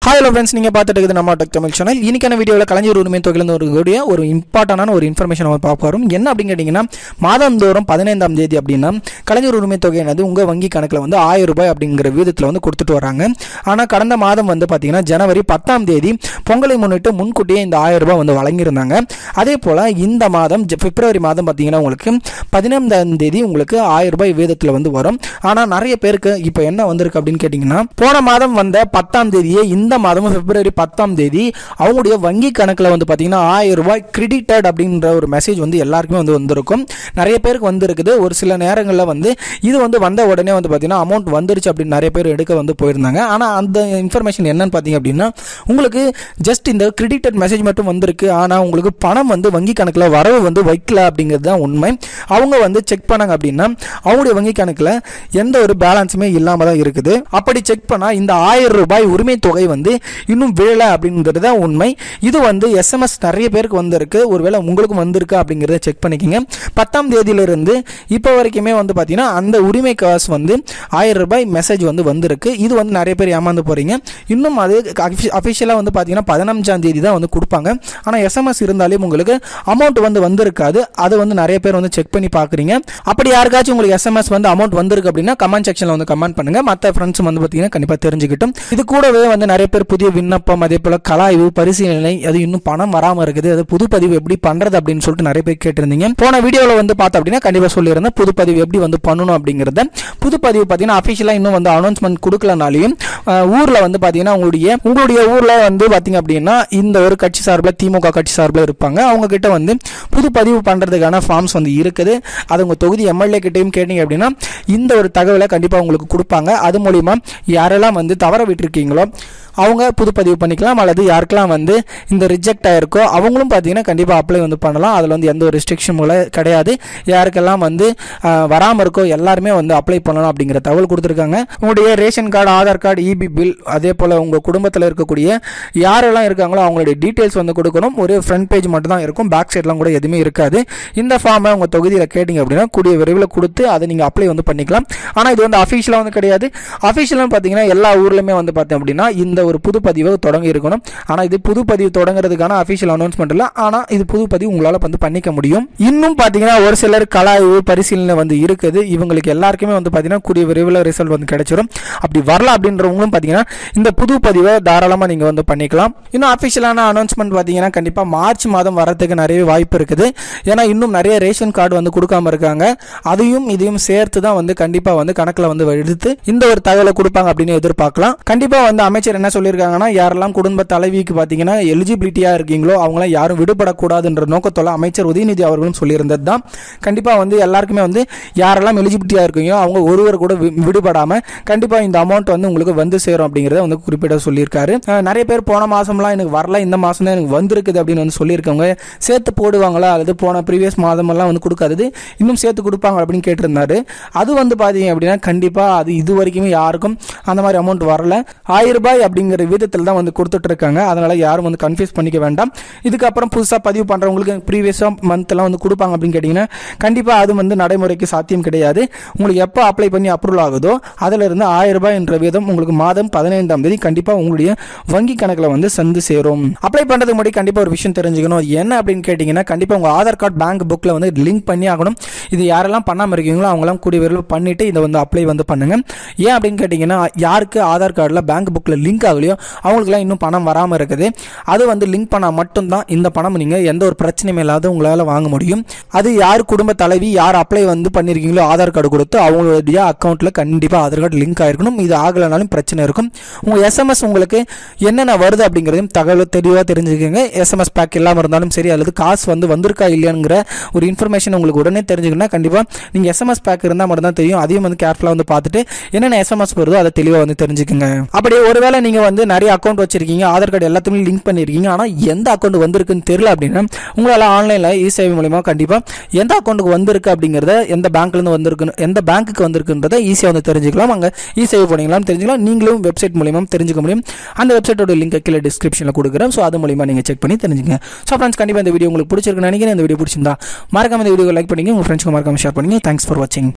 hi hello friends நீங்கள் பார்த்துட்டு இருக்குது நம்ம டெக் தமிழ் சேனல் இன்னைக்கான வீடியோவில் கலைஞர் உரிமை தொகையிலிருந்து ஒரு கூடிய ஒரு இம்பார்ட்டண்டான ஒரு இன்ஃபர்மேஷன் நம்ம பார்க்க போகிறோம் என்ன அப்படின்னு கேட்டிங்கன்னா மாதந்தோறும் பதினைந்தாம் தேதி அப்படின்னா கலைஞர் உரிமை தொகையானது உங்கள் வங்கி கணக்கில் வந்து ஆயிரம் ரூபாய் அப்படிங்கிற விதத்தில் வந்து கொடுத்துட்டு வராங்க ஆனால் கடந்த மாதம் வந்து பார்த்தீங்கன்னா ஜனவரி பத்தாம் தேதி பொங்கலை முன்னிட்டு முன்கூட்டியே இந்த ஆயிரம் ரூபாய் வந்து வழங்கியிருந்தாங்க அதே போல் இந்த மாதம் ஜ- பிப்ரவரி மாதம் பார்த்தீங்கன்னா உங்களுக்கு பதினைந்தாம் தேதி உங்களுக்கு ஆயிரம் ரூபாய் வீதத்தில் வந்து வரும் ஆனால் நிறைய பேருக்கு இப்போ என்ன வந்திருக்கு அப்படின்னு கேட்டிங்கன்னா போன மாதம் வந்த பத்தாம் தேதியே இந்த மாதமும் பிப்ரவரி பத்தாம் தேதி அவங்களுடைய வங்கி கணக்கில் வந்து பார்த்தீங்கன்னா ஆயிரம் ரூபாய் கிரெடிட்டட் அப்படின்ற ஒரு மெசேஜ் வந்து எல்லாருக்குமே வந்து வந்திருக்கும் நிறைய பேருக்கு வந்திருக்குது ஒரு சில நேரங்களில் வந்து இது வந்து வந்த உடனே வந்து பார்த்தீங்கன்னா அமௌண்ட் வந்துருச்சு அப்படின்னு நிறைய பேர் எடுக்க வந்து போயிருந்தாங்க ஆனால் அந்த இன்ஃபர்மேஷன் என்னன்னு பார்த்தீங்க அப்படின்னா உங்களுக்கு ஜஸ்ட் இந்த கிரெடிட்டட் மெசேஜ் மட்டும் வந்திருக்கு ஆனால் உங்களுக்கு பணம் வந்து வங்கி கணக்கில் வரவு வந்து வைக்கல அப்படிங்கிறது தான் உண்மை அவங்க வந்து செக் பண்ணாங்க அப்படின்னா அவங்களுடைய வங்கி கணக்கில் எந்த ஒரு பேலன்ஸுமே இல்லாமல் தான் இருக்குது அப்படி செக் பண்ணால் இந்த ஆயிரம் ரூபாய் உரிமை தொகை வந்து இன்னும் விழல அப்படிங்கிறது தான் உண்மை இது வந்து எஸ்எம்எஸ் நிறைய பேருக்கு வந்திருக்கு ஒருவேளை உங்களுக்கும் வந்திருக்கு அப்படிங்கிறத செக் பண்ணிக்கோங்க பத்தாம் தேதியிலிருந்து இப்போ வரைக்குமே வந்து பார்த்தீங்கன்னா அந்த உரிமை காசு வந்து ஆயிரம் ரூபாய் மெசேஜ் வந்து வந்திருக்கு இது வந்து நிறைய பேர் ஏமாந்து போகிறீங்க இன்னும் அது அஃபிஷியலாக வந்து பார்த்தீங்கன்னா பதினஞ்சாம் தேதி தான் வந்து கொடுப்பாங்க ஆனால் எஸ்எம்எஸ் இருந்தாலே உங்களுக்கு அமௌண்ட் வந்து வந்திருக்காது அது வந்து நிறைய பேர் வந்து செக் பண்ணி பார்க்குறீங்க அப்படி யாருக்காச்சும் உங்களுக்கு எஸ்எம்எஸ் வந்து அமௌண்ட் வந்திருக்கு அப்படின்னா கமெண்ட் செக்ஷனில் வந்து கமெண்ட் பண்ணுங்க மற்ற ஃப்ரெண்ட்ஸும் வந்து பார்த்தீங்கன்னா கண்டிப்பாக தெரிஞ்சுக்கிட்டும் இது கூடவே வந்து நிறைய பேர் புதிய விண்ணப்பம் அதே போல் கலாய்வு பரிசீலனை அது இன்னும் பணம் வராமல் இருக்குது அது புதுப்பதிவு எப்படி பண்ணுறது அப்படின்னு சொல்லிட்டு நிறைய பேர் கேட்டிருந்தீங்க போன வீடியோவில் வந்து பார்த்தோம் அப்படின்னா கண்டிப்பாக சொல்லியிருந்தேன் புதுப்பதிவு எப்படி வந்து பண்ணணும் அப்படிங்கிறத புதுப்பதிவு பார்த்தீங்கன்னா அஃபிஷியலாக இன்னும் வந்து அனௌன்ஸ்மெண்ட் கொடுக்கலனாலையும் ஊரில் வந்து பார்த்தீங்கன்னா உங்களுடைய உங்களுடைய ஊரில் வந்து பார்த்தீங்க அப்படின்னா இந்த ஒரு கட்சி சார்பில் திமுக கட்சி சார்பில் இருப்பாங்க அவங்க கிட்ட வந்து புது பதிவு பண்ணுறதுக்கான ஃபார்ம்ஸ் வந்து இருக்குது அது உங்கள் தொகுதி எம்எல்ஏ கிட்டையும் கேட்டீங்க அப்படின்னா இந்த ஒரு தகவலை கண்டிப்பாக உங்களுக்கு கொடுப்பாங்க அது மூலிமா யாரெல்லாம் வந்து தவற விட்டுருக்கீங்களோ அவங்க புதுப்பதிவு பண்ணிக்கலாம் அல்லது யாருக்கெல்லாம் வந்து இந்த ரிஜெக்ட் ஆயிருக்கோ அவங்களும் பார்த்தீங்கன்னா கண்டிப்பாக அப்ளை வந்து பண்ணலாம் அதில் வந்து எந்த ஒரு ரெஸ்ட்ரிக்ஷன் கிடையாது யாருக்கெல்லாம் வந்து வராமல் இருக்கோ எல்லாருமே வந்து அப்ளை பண்ணலாம் அப்படிங்கிற தகவல் கொடுத்துருக்காங்க உங்களுடைய ration card Aadhaar card EB bill அதே போல் உங்கள் குடும்பத்தில் இருக்கக்கூடிய யாரெல்லாம் இருக்காங்களோ அவங்களுடைய டீட்டெயில்ஸ் வந்து கொடுக்கணும் ஒரு ஃப்ரண்ட் பேஜ் மட்டும் தான் இருக்கும் பேக் சைட்லாம் கூட எதுவுமே இருக்காது இந்த ஃபார்மை உங்கள் தொகுதியில் கேட்டிங்க அப்படின்னா கூடிய விரைவில் கொடுத்து அதை நீங்கள் அப்ளை வந்து பண்ணிக்கலாம் ஆனால் இது வந்து அஃபிஷியலாக வந்து கிடையாது அஃபிஷியலாக பார்த்தீங்கன்னா எல்லா ஊர்லையுமே வந்து பார்த்தோம் அப்படின்னா இந்த ஒரு புது பதிவை தொடங்கி இருக்கணும் ஆனால் இது புது பதிவு தொடங்குறதுக்கான அஃபிஷியல் அனௌன்ஸ்மெண்ட் இல்லை ஆனால் இது புது பதிவு உங்களால் வந்து பண்ணிக்க முடியும் இன்னும் பார்த்தீங்கன்னா ஒரு சிலர் கலாய்வு பரிசீலனை வந்து இருக்குது இவங்களுக்கு எல்லாருக்குமே வந்து பார்த்தீங்கன்னா கூடிய விரைவில் ரிசல்ட் வந்து கிடைச்சிடும் அப்படி வரல அப்படின்றவங்களும் பார்த்தீங்கன்னா இந்த புது பதிவை தாராளமாக நீங்கள் வந்து பண்ணிக்கலாம் இன்னும் அஃபிஷியலான அனௌன்ஸ்மெண்ட் பார்த்தீங்கன்னா கண்டிப்பாக மார்ச் மாதம் வரதுக்கு நிறைய வாய்ப்பு இருக்குது ஏன்னா இன்னும் நிறைய ரேஷன் கார்டு வந்து கொடுக்காம இருக்காங்க அதையும் இதையும் சேர்த்து தான் வந்து கண்டிப்பாக வந்து கணக்கில் வந்து எடுத்து இந்த ஒரு தகவலை கொடுப்பாங்க அப்படின்னு எதிர்பார்க்கலாம் கண்டிப்பாக வந்து அமைச்சர் என்ன சொல்லியிருக்காங்கன்னா யாரெல்லாம் குடும்ப தலைவிக்கு பார்த்தீங்கன்னா எலிஜிபிலிட்டியாக இருக்கீங்களோ அவங்களாம் யாரும் விடுபடக்கூடாதுன்ற நோக்கத்தோட அமைச்சர் உதயநிதி அவர்களும் சொல்லியிருந்தது தான் கண்டிப்பாக வந்து எல்லாருக்குமே வந்து யாரெல்லாம் எலிஜிபிலிட்டியாக இருக்கீங்களோ அவங்க ஒருவர் கூட வி- விடுபடாம கண்டிப்பாக இந்த அமௌண்ட் வந்து உங்களுக்கு வந்து சேரும் அப்படிங்கிறத வந்து குறிப்பிட சொல்லியிருக்காரு அஹ் நிறைய பேர் போன மாதம்லாம் எனக்கு வரல இந்த மாதம் தான் எனக்கு வந்திருக்குது அப்படின்னு வந்து சொல்லியிருக்கவங்க சேர்த்து போடுவாங்களா அல்லது போன ப்ரீவியஸ் மாதமெல்லாம் வந்து கொடுக்காதது இன்னும் சேர்த்து கொடுப்பாங்க அப்படின்னு கேட்டிருந்தாரு அது வந்து பார்த்தீங்க அப்படின்னா கண்டிப்பாக அது இது வரைக்குமே யாருக்கும் அந்த மாதிரி அமௌண்ட் வரல ஆயிரம் ரூபாய் அப்படிங்கிற விதத்தில் தான் வந்து கொடுத்துட்டு இருக்காங்க அதனால யாரும் வந்து கன்ஃபியூஸ் பண்ணிக்க வேண்டாம் இதுக்கப்புறம் புதுசாக பதிவு பண்ணுறவங்களுக்கு ப்ரீவியஸாக மந்த்லாம் வந்து கொடுப்பாங்க அப்படின்னு கேட்டிங்கன்னா கண்டிப்பாக அது வந்து நடைமுறைக்கு சாத்தியம் கிடையாது உங்களுக்கு எப்போ அப்ளை பண்ணி அப்ரூவல் ஆகுதோ அதில் இருந்து ஆயிரம் ரூபாய் என்ற வீதம் உங்களுக்கு மாதம் பதினைந்தாம் தேதி கண்டிப்பாக உங்களுடைய வங்கி கணக்கில் வந்து சந்து சேரும் அப்ளை பண்ணுறதுக்கு முன்னாடி கண்டிப்பாக ஒரு விஷயம் தெரிஞ்சுக்கணும் அது என்ன அப்படின்னு கேட்டிங்கன்னா கண்டிப்பாக உங்கள் ஆதார் கார்டு பேங்க் புக்கில் வந்து லிங்க் பண்ணி ஆகணும் இது யாரெல்லாம் பண்ணாமல் இருக்கீங்களோ அவங்களாம் கூடிய விரைவில் பண்ணிவிட்டு இதை வந்து அப்ளை வந்து பண்ணுங்க ஏன் அப்படின்னு கேட்டிங்கன்னா யாருக்கு ஆதார் கார்டில் பேங்க் புக்கில் லிங்க் ஆகலையோ அவங்களுக்குலாம் இன்னும் பணம் வராமல் இருக்குது அது வந்து லிங்க் பண்ணால் மட்டும்தான் இந்த பணம் நீங்கள் எந்த ஒரு பிரச்சனையும் இல்லாத உங்களால் வாங்க முடியும் அது யார் குடும்ப தலைவி யார் அப்ளை வந்து பண்ணியிருக்கீங்களோ ஆதார் கார்டு கொடுத்து அவங்களுடைய அக்கௌண்ட்டில் கண்டிப்பாக ஆதார் கார்டு லிங்க் ஆயிருக்கணும் இது ஆகலைனாலும் பிரச்சனை இருக்கும் உங்கள் எஸ்எம்எஸ் உங்களுக்கு என்னென்ன வருது அப்படிங்கிறதையும் தகவல் தெளிவாக தெரிஞ்சுக்கோங்க எஸ்எம்எஸ் பேக் இல்லாமல் இருந்தாலும் சரி அல்லது காசு வந்து வந்திருக்கா இல்லையாங்கிற ஒரு இன்ஃபர்மேஷன் உங்களுக்கு உடனே தெரிஞ்சுக்கணும்னா கண்டிப்பாக நீங்கள் எஸ்எம்எஸ் பேக் இருந்தால் மட்டும் தான் தெரியும் அதையும் வந்து கேர்ஃபுல்லாக வந்து பார்த்துட்டு என்னென்ன எஸ்எம்எஸ் வருதோ அதை தெளிவாக வந்து தெரிஞ்சுக்கோங்க அப்படியே ஒருவேளை நீங்கள் வந்து நிறைய அக்கௌண்ட் வச்சிருக்கீங்க ஆதார் கார்டு எல்லாத்தையுமே லிங்க் பண்ணியிருக்கீங்க ஆனால் எந்த அக்கௌண்ட் வந்திருக்குன்னு தெரியல அப்படின்னா உங்களால் ஆன்லைனில் இ சேவை மூலிமா கண்டிப்பாக எந்த அக்கௌண்ட்டுக்கு வந்திருக்கு அப்படிங்கிறத எந்த பேங்க்லேருந்து வந்திருக்கு எந்த பேங்க்குக்கு வந்திருக்குன்றதை ஈஸியாக வந்து தெரிஞ்சுக்கலாம் அங்கே இ சேவை போனீங்களாம் தெரிஞ்சுக்கலாம் நீங்களும் வெப்சைட் மூலிமா தெரிஞ்சுக்க முடியும் அந்த வெப்சைட்டோட லிங்க் கீழே டிஸ்கிரிப்ஷனில் கொடுக்குறேன் ஸோ அது மூலிமா நீங்கள் செக் பண்ணி தெரிஞ்சுங்க ஸோ ஃப்ரெண்ட்ஸ் கண்டிப்பாக இந்த வீடியோ உங்களுக்கு பிடிச்சிருக்குன்னு நினைக்கிறேன் இந்த வீடியோ பிடிச்சிருந்தா மறக்காம இந்த வீடியோ லைக் பண்ணிங்க உங்கள் ஃப்ரெண்ட்ஸ்க்கு மறக்காம ஷேர் பண்ணுங்க தேங்க்ஸ் ஃபார் வாட்சிங்